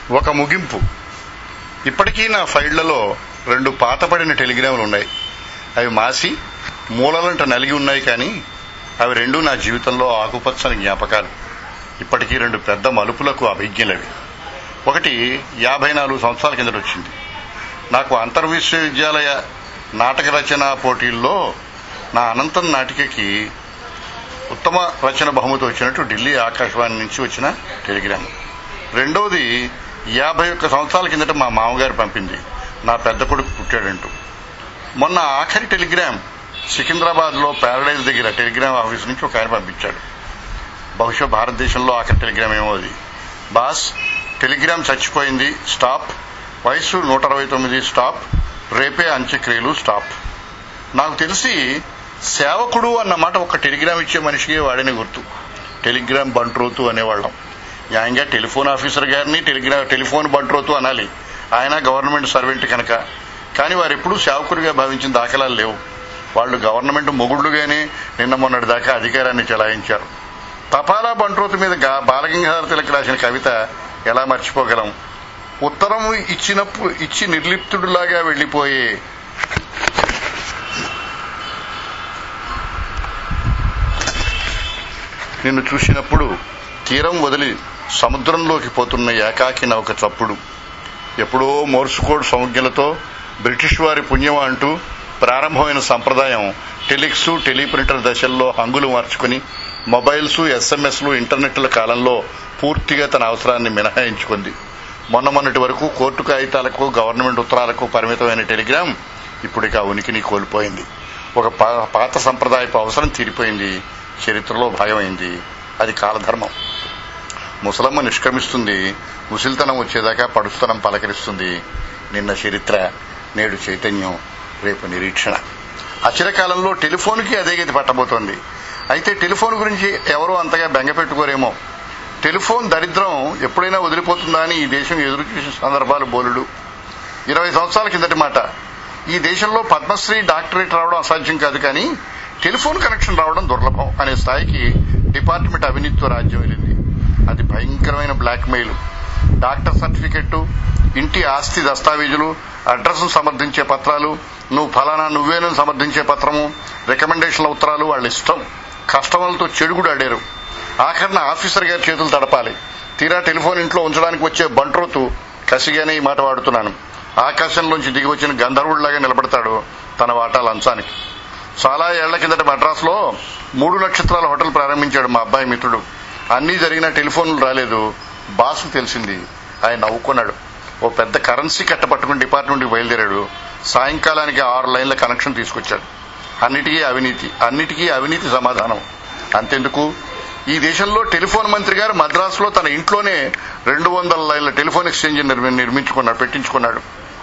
ఒక ముగింపు ఇప్పటికీ నా ఫైళ్లలో రెండు పాతపడిన టెలిగ్రాములు ఉన్నాయి అవి మాసి మూలలంట నలిగి ఉన్నాయి కానీ అవి రెండు నా జీవితంలో ఆకుపచ్చని జ్ఞాపకాలు ఇప్పటికీ రెండు పెద్ద మలుపులకు అభిజ్ఞలవి ఒకటి యాభై నాలుగు సంవత్సరాల కిందట వచ్చింది నాకు అంతర్విశ్వవిద్యాలయ నాటక రచన పోటీల్లో నా అనంతం నాటికకి ఉత్తమ రచన బహుమతి వచ్చినట్టు ఢిల్లీ ఆకాశవాణి నుంచి వచ్చిన టెలిగ్రామ్ రెండవది యాభై ఒక్క సంవత్సరాల కిందట మా మామగారు పంపింది నా పెద్ద కొడుకు పుట్టాడంటూ మొన్న ఆఖరి టెలిగ్రామ్ సికింద్రాబాద్ లో ప్యారడైజ్ దగ్గర టెలిగ్రామ్ ఆఫీస్ నుంచి ఒక ఆయన పంపించాడు బహుశా భారతదేశంలో ఆఖరి టెలిగ్రామ్ ఏమో అది బాస్ టెలిగ్రామ్ చచ్చిపోయింది స్టాప్ వయసు నూట అరవై తొమ్మిది స్టాప్ రేపే అంత్యక్రియలు స్టాప్ నాకు తెలిసి సేవకుడు అన్న మాట ఒక టెలిగ్రామ్ ఇచ్చే మనిషికి వాడిన గుర్తు టెలిగ్రామ్ బంట్రోతు అనేవాళ్ళం న్యాయంగా టెలిఫోన్ ఆఫీసర్ గారిని టెలిగ్రామ్ టెలిఫోన్ బంట్రోతు అనాలి ఆయన గవర్నమెంట్ సర్వెంట్ కనుక కానీ వారు ఎప్పుడూ సేవకుడిగా భావించిన దాఖలాలు లేవు వాళ్ళు గవర్నమెంట్ మొగుళ్లుగానే నిన్న మొన్నటి దాకా అధికారాన్ని చెలాయించారు తపాలా బంట్రోతు మీద గా- బాలగంగాధర తిలక్ రాసిన కవిత ఎలా మర్చిపోగలం ఉత్తరం ఇచ్చినప్పుడు ఇచ్చి నిర్లిప్తుడిలాగా వెళ్లిపోయే నిన్ను చూసినప్పుడు తీరం వదిలి సముద్రంలోకి పోతున్న ఏకాకి నౌక చప్పుడు ఎప్పుడో మోర్సుకోడ్ సంజ్ఞలతో బ్రిటిష్ వారి పుణ్యం అంటూ ప్రారంభమైన సంప్రదాయం టెలిక్స్ టెలిప్రింటర్ దశల్లో హంగులు మార్చుకుని మొబైల్స్ ఎస్ఎంఎస్లు ఇంటర్నెట్ల కాలంలో పూర్తిగా తన అవసరాన్ని మినహాయించుకుంది మొన్న మొన్నటి వరకు కోర్టు కాగితాలకు గవర్నమెంట్ ఉత్తరాలకు పరిమితమైన టెలిగ్రామ్ ఇప్పుడిక ఉనికిని కోల్పోయింది ఒక పా- పాత సంప్రదాయపు అవసరం తీరిపోయింది చరిత్రలో భాగమైంది అది కాలధర్మం ముసలమ్మ నిష్క్రమిస్తుంది ముసిల్తనం వచ్చేదాకా పడుస్తనం పలకరిస్తుంది నిన్న చరిత్ర నేడు చైతన్యం రేపు నిరీక్షణ అచిరకాలంలో టెలిఫోన్కి అదే గతి పట్టబోతోంది అయితే టెలిఫోన్ గురించి ఎవరో అంతగా బెంగ పెట్టుకోరేమో టెలిఫోన్ దరిద్రం ఎప్పుడైనా వదిలిపోతుందా అని ఈ దేశం ఎదురు చూసే సందర్భాలు బోలుడు ఇరవై సంవత్సరాల కిందటి మాట ఈ దేశంలో పద్మశ్రీ డాక్టరేట్ రావడం అసాధ్యం కాదు కానీ టెలిఫోన్ కనెక్షన్ రావడం దుర్లభం అనే స్థాయికి డిపార్ట్మెంట్ అవినీతితో రాజ్యం వెళ్ళింది అది భయంకరమైన బ్లాక్ మెయిల్ డాక్టర్ సర్టిఫికెట్ ఇంటి ఆస్తి దస్తావేజులు అడ్రస్ సమర్థించే పత్రాలు నువ్వు ఫలానా నువ్వేనని సమర్థించే పత్రము రికమెండేషన్ల ఉత్తరాలు వాళ్ళ ఇష్టం కస్టమర్లతో చెడుగుడు ఆడారు ఆఖరణ ఆఫీసర్ గారి చేతులు తడపాలి తీరా టెలిఫోన్ ఇంట్లో ఉంచడానికి వచ్చే బంట్రోతు కసిగానే ఈ మాట వాడుతున్నాను ఆకాశంలోంచి దిగి వచ్చిన గంధర్వుడిలాగా నిలబడతాడు తన వాటా లంచానికి చాలా ఏళ్ల కిందట మద్రాస్ లో మూడు నక్షత్రాల హోటల్ ప్రారంభించాడు మా అబ్బాయి మిత్రుడు అన్నీ జరిగిన టెలిఫోన్లు రాలేదు బాస్ తెలిసింది ఆయన నవ్వుకున్నాడు ఓ పెద్ద కరెన్సీ కట్ట పట్టుకుని డిపార్ట్మెంట్కి బయలుదేరాడు సాయంకాలానికి ఆరు లైన్ల కనెక్షన్ తీసుకొచ్చాడు అన్నిటికీ అవినీతి అన్నిటికీ అవినీతి సమాధానం అంతెందుకు ఈ దేశంలో టెలిఫోన్ మంత్రి గారు మద్రాసులో తన ఇంట్లోనే రెండు వందల లైన్ల టెలిఫోన్ ఎక్స్చేంజ్ నిర్మి- నిర్మించుకున్నాడు పెట్టించుకున్నాడు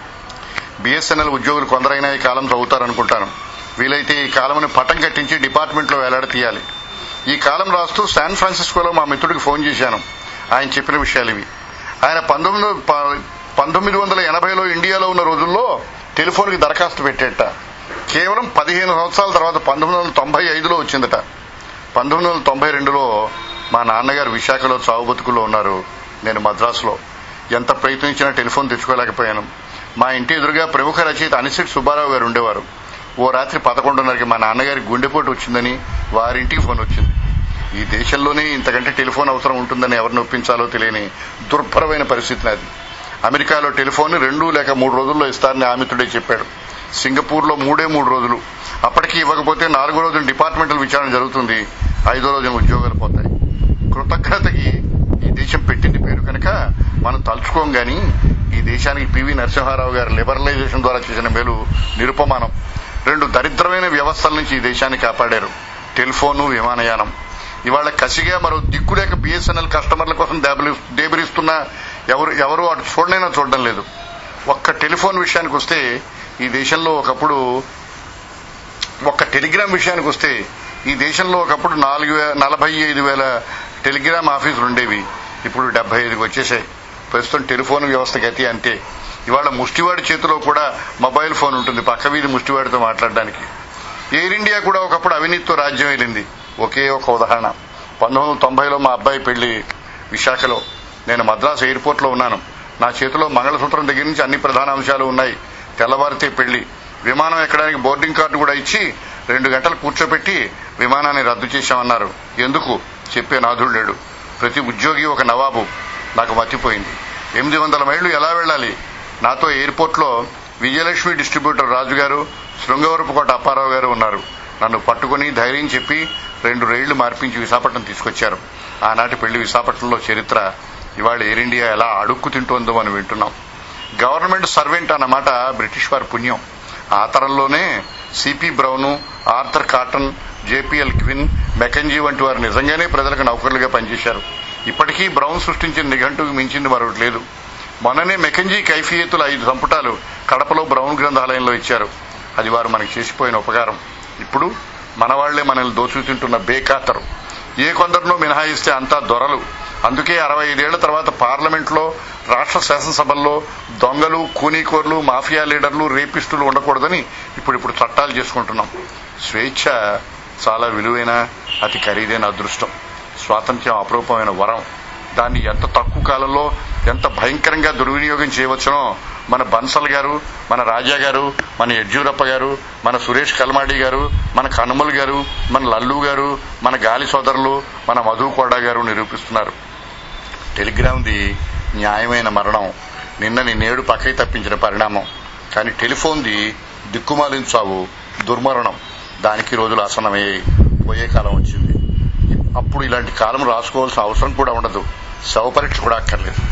బిఎస్ఎన్ఎల్ ఉద్యోగులు కొందరైనా ఈ కాలం చదువుతారనుకుంటాను వీలైతే ఈ కాలంని పటం కట్టించి డిపార్ట్మెంట్లో వేలాడ తీయాలి ఈ కాలం రాస్తూ శాన్ ఫ్రాన్సిస్కోలో మా మిత్రుడికి ఫోన్ చేశాను ఆయన చెప్పిన విషయాలు ఇవి ఆయన పంతొమ్మిది ప- పంతొమ్మిది వందల ఎనభైలో ఇండియాలో ఉన్న రోజుల్లో టెలిఫోన్కి దరఖాస్తు పెట్టేట కేవలం పదిహేను సంవత్సరాల తర్వాత పంతొమ్మిది వందల తొంభై ఐదులో వచ్చిందట పంతొమ్మిది వందల తొంభై రెండులో మా నాన్నగారు విశాఖలో చావు బతుకుల్లో ఉన్నారు నేను మద్రాసులో ఎంత ప్రయత్నించినా టెలిఫోన్ తెచ్చుకోలేకపోయాను మా ఇంటి ఎదురుగా ప్రముఖ రచయిత అనిశెట్ సుబ్బారావు గారు ఉండేవారు ఓ రాత్రి పదకొండున్నరకి మా నాన్నగారికి గుండెపోటు వచ్చిందని వారింటికి ఫోన్ వచ్చింది ఈ దేశంలోనే ఇంతకంటే టెలిఫోన్ అవసరం ఉంటుందని ఎవరిని ఒప్పించాలో తెలియని దుర్భరమైన పరిస్థితి నాది అమెరికాలో టెలిఫోన్ రెండు లేక మూడు రోజుల్లో ఇస్తారని ఆమితుడే చెప్పాడు సింగపూర్ లో మూడే మూడు రోజులు అప్పటికి ఇవ్వకపోతే నాలుగో రోజున డిపార్ట్మెంటల్ విచారణ జరుగుతుంది ఐదో రోజున ఉద్యోగాలు పోతాయి కృతజ్ఞతకి ఈ దేశం పెట్టింది పేరు కనుక మనం తలుచుకోం గాని ఈ దేశానికి పివి నరసింహారావు గారి లిబరలైజేషన్ ద్వారా చేసిన మేలు నిరుపమానం రెండు దరిద్రమైన వ్యవస్థల నుంచి ఈ దేశాన్ని కాపాడారు టెలిఫోను విమానయానం ఇవాళ కసిగా మరో దిక్కులేక బిఎస్ఎన్ఎల్ కస్టమర్ల కోసం దేబలి- దేబరిస్తున్నా ఎవరు ఎవరు అటు చూడనైనా చూడడం లేదు ఒక్క టెలిఫోన్ విషయానికి వస్తే ఈ దేశంలో ఒకప్పుడు ఒక్క టెలిగ్రామ్ విషయానికి వస్తే ఈ దేశంలో ఒకప్పుడు నాలుగు వే- నలభై ఐదు వేల టెలిగ్రామ్ ఆఫీసులు ఉండేవి ఇప్పుడు డెబ్బై ఐదుకి వచ్చేసాయి ప్రస్తుతం టెలిఫోన్ వ్యవస్థ గతి అంతే ఇవాళ ముష్టివాడి చేతిలో కూడా మొబైల్ ఫోన్ ఉంటుంది పక్క వీధి ముష్టివాడితో మాట్లాడడానికి ఎయిర్ ఇండియా కూడా ఒకప్పుడు అవినీతితో రాజ్యం వెళ్ళింది ఒకే ఒక ఉదాహరణ పంతొమ్మిది వందల తొంభైలో మా అబ్బాయి పెళ్లి విశాఖలో నేను మద్రాసు ఎయిర్పోర్ట్ లో ఉన్నాను నా చేతిలో మంగళసూత్రం దగ్గర నుంచి అన్ని ప్రధాన అంశాలు ఉన్నాయి తెల్లవారితే పెళ్లి విమానం ఎక్కడానికి బోర్డింగ్ కార్డు కూడా ఇచ్చి రెండు గంటలు కూర్చోబెట్టి విమానాన్ని రద్దు చేశామన్నారు ఎందుకు చెప్పే నాథుడు లేడు ప్రతి ఉద్యోగి ఒక నవాబు నాకు మతిపోయింది ఎనిమిది వందల మైళ్లు ఎలా వెళ్ళాలి నాతో ఎయిర్పోర్ట్ లో విజయలక్ష్మి డిస్ట్రిబ్యూటర్ రాజు గారు శృంగవరపుకోట అప్పారావు గారు ఉన్నారు నన్ను పట్టుకుని ధైర్యం చెప్పి రెండు రైళ్లు మార్పించి విశాఖపట్నం తీసుకొచ్చారు ఆనాటి పెళ్లి విశాఖపట్నంలో చరిత్ర ఇవాళ ఎయిర్ ఇండియా ఎలా అడుక్కు తింటోందో మనం వింటున్నాం గవర్నమెంట్ సర్వెంట్ అన్నమాట బ్రిటిష్ వారి పుణ్యం ఆ తరంలోనే C P Brown Arthur Cotton J P L Quinn Mackenzie వంటి వారు నిజంగానే ప్రజలకు నౌకర్లుగా పనిచేశారు ఇప్పటికీ బ్రౌన్ సృష్టించిన నిఘంటుకు మించింది మరొకటి లేదు మొన్ననే మెకంజీ కైఫియతుల ఐదు సంపుటాలు కడపలో బ్రౌన్ గ్రంథాలయంలో ఇచ్చారు అది వారు మనకి చేసిపోయిన ఉపకారం ఇప్పుడు మన వాళ్లే మనల్ని దోచుకు తింటున్న బేఖాతరు ఏ కొందరినో మినహాయిస్తే అంతా దొరలు అందుకే అరవై ఐదేళ్ల తర్వాత పార్లమెంట్ లో రాష్ట్ర శాసనసభల్లో దొంగలు కూనీకోర్లు మాఫియా లీడర్లు రేపిస్టులు ఉండకూడదని ఇప్పుడు ఇప్పుడు చట్టాలు చేసుకుంటున్నాం స్వేచ్ఛ చాలా విలువైన అతి ఖరీదైన అదృష్టం స్వాతంత్ర్యం అపరూపమైన వరం దాన్ని ఎంత తక్కువ కాలంలో ఎంత భయంకరంగా దుర్వినియోగం చేయవచ్చునో మన బన్సల్ గారు మన రాజా గారు మన యడ్యూరప్ప గారు మన సురేష్ కల్మాడి గారు మన కనుమల్ గారు మన లల్లు గారు మన గాలి సోదరులు మన మధు కోడా గారు నిరూపిస్తున్నారు టెలిగ్రామ్ది న్యాయమైన మరణం నిన్నని నేడు పక్కకి తప్పించిన పరిణామం కానీ టెలిఫోన్ది దిక్కుమాలిన చావు దుర్మరణం దానికి రోజులు ఆసనమయ్యాయి పోయే కాలం వచ్చింది అప్పుడు ఇలాంటి కాలం రాసుకోవాల్సిన అవసరం కూడా ఉండదు శవ పరీక్ష కూడా అక్కర్లేదు